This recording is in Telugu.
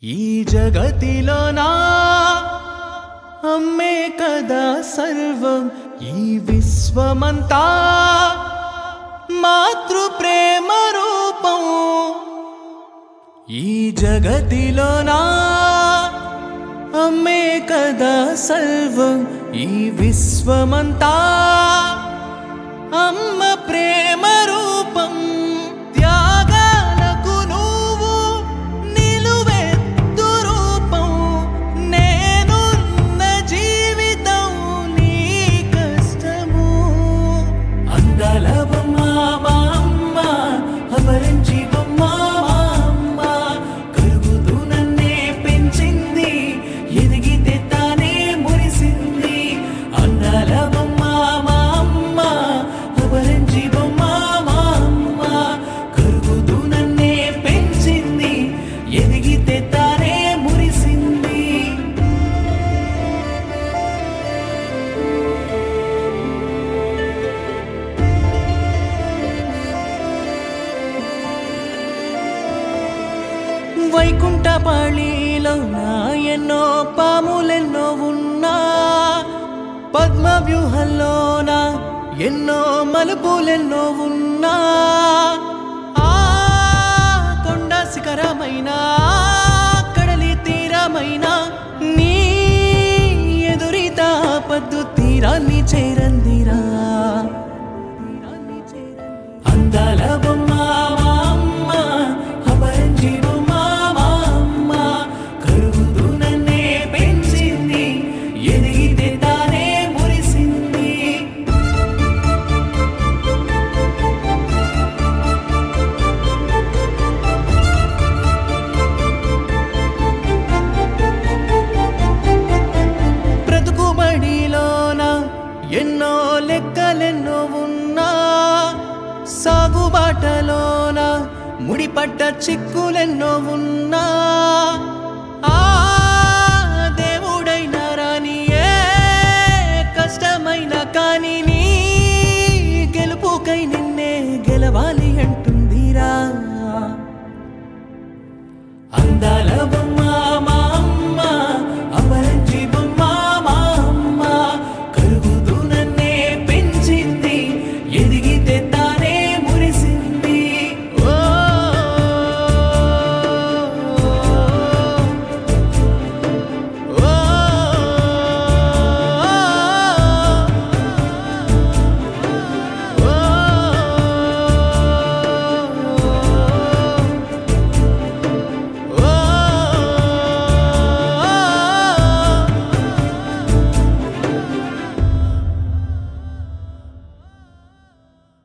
ఈ జగతిలో నా అమ్మే కదా సర్వం ఈ విశ్వమంతా మాతృ ప్రేమ రూపం ఈ జగతిలో నా అమ్మే కదా సర్వం ఈ విశ్వమంతా అమ్మ ప్రేమ రూపం త్యాగాలకు నువ్వు నిలువెత్తు రూపం నేనున్న జీవితం నీ కష్టము అందాల బొమ్మ మా అమ్మ అమరించి బొమ్మ మా అమ్మ కరుగుతూ నన్నే పెంచింది ఎదిగితే తానే మురిసింది అందాల బొమ్మ మా అమ్మ అమరించి బొమ్మ మా అమ్మ కరుగుతూ నన్నే పెంచింది ఎదిగితే తానే మురిసింది వైకుంఠపాళిలో నా ఎన్నో పాములెన్నో ఉన్నా పద్మ వ్యూహంలోన ఎన్నో మలుపులెన్నో ఉన్నా ఆ కొండ శిఖరమైన కడలి తీరమైన నీ ఎదురిత పద్దు తీరాన్ని చేరందిరా అందాల బొమ్మ మా అమ్మ అపరంజి బొమ్మ మా అమ్మ కరుగుతూ నన్నే పెంచింది ఎదిగితే తానే మురిసింది బ్రతుకుబడిలోన ఎన్నో లెక్కలెన్నో ఉన్నా సాగుబాటలోన ముడిపడ్డ చిక్కులెన్నో ఉన్నా ఆ దేవుడైన రాని ఏ కష్టమైన కానీ నీ గెలుపుకై నిన్నే గెలవాలి అంటుందిరా అందాల బొమ్మ